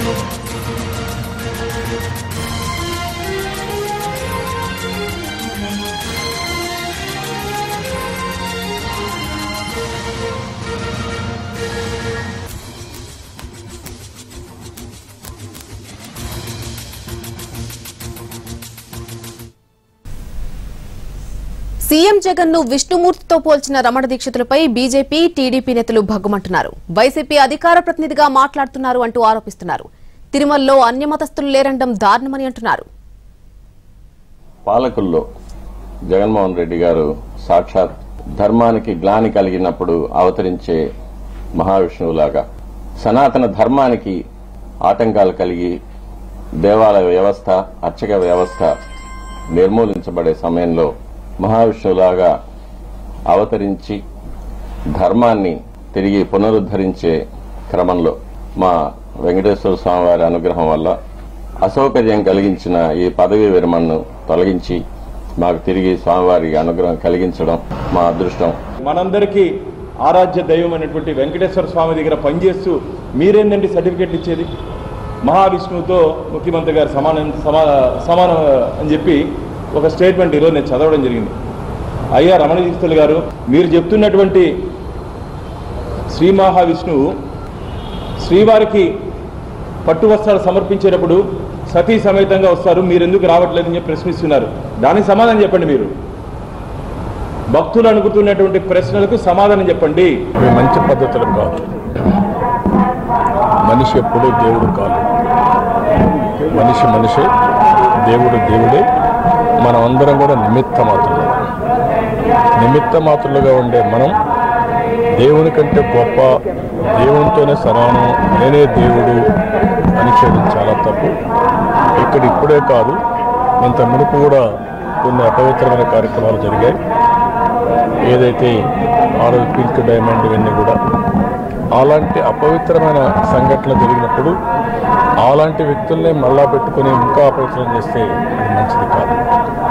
CM Jagan ను విష్ణుమూర్తితో పోల్చిన రమణ దీక్షితులపై బీజేపీ టీడీపీ నేతలు భగ్గుమంటున్నారు వైసీపీ అధికార ప్రతినిధిగా మాట్లాడుతున్నారు అంటూ ఆరోపిస్తున్నారు తిరుమలలో అన్యమతస్థులు లేరండం దారుణమని అంటున్నారు పాలకుల్లో జగన్మోహన్ రెడ్డి గారు సాక్షాత్ ధర్మానికి గ్లాని కలిగినప్పుడు అవతరించే మహావిష్ణువులాగా సనాతన ధర్మానికి ఆటంకాలు కలిగి దేవాలయ వ్యవస్థ అర్చక వ్యవస్థ నిర్మూలించబడే సమయంలో మహావిష్ణువులాగా అవతరించి ధర్మాన్ని తిరిగి పునరుద్ధరించే క్రమంలో మా వెంకటేశ్వర స్వామి వారి అనుగ్రహం వల్ల అసౌకర్యం కలిగించిన ఈ పదవీ విరమణను తొలగించి మాకు తిరిగి స్వామివారి అనుగ్రహం కలిగించడం మా అదృష్టం మనందరికీ ఆరాధ్య దైవం అనేటువంటి వెంకటేశ్వర స్వామి దగ్గర పనిచేస్తూ మీరేందండి సర్టిఫికెట్లు ఇచ్చేది మహావిష్ణువుతో ముఖ్యమంత్రి గారు సమానం సమా సమానం అని చెప్పి ఒక స్టేట్మెంట్ ఈరోజు నేను చదవడం జరిగింది అయ్యా రమణ దీక్షితులు గారు మీరు చెప్తున్నటువంటి శ్రీ మహావిష్ణువు శ్రీవారికి పట్టు వస్త్రాలు సమర్పించేటప్పుడు సతీ సమేతంగా వస్తారు మీరు ఎందుకు రావట్లేదని చెప్పి ప్రశ్నిస్తున్నారు దానికి సమాధానం చెప్పండి మీరు భక్తులు అనుకుతున్నటువంటి ప్రశ్నలకు సమాధానం చెప్పండి ఇవి మంచి పద్ధతులు కాదు మనిషి ఎప్పుడూ దేవుడు కాదు మనిషి మనిషి దేవుడు దేవుడే మనం అందరం కూడా నిమిత్త మాత్రులు నిమిత్త మాత్రులుగా ఉండే మనం దేవుని కంటే గొప్ప దేవునితోనే సమానం నేనే దేవుడు అని చేయడం చాలా తప్పు ఇక్కడ ఇప్పుడే కాదు ఇంత మునుపు కూడా కొన్ని అపవిత్రమైన కార్యక్రమాలు జరిగాయి ఏదైతే ఆ రోజు పింక్ డైమండ్ ఇవన్నీ కూడా అలాంటి అపవిత్రమైన సంఘటనలు జరిగినప్పుడు అలాంటి వ్యక్తుల్ని మళ్ళా పెట్టుకొని ఇంకా అపవిత్రం చేస్తే అది మంచిది కాదు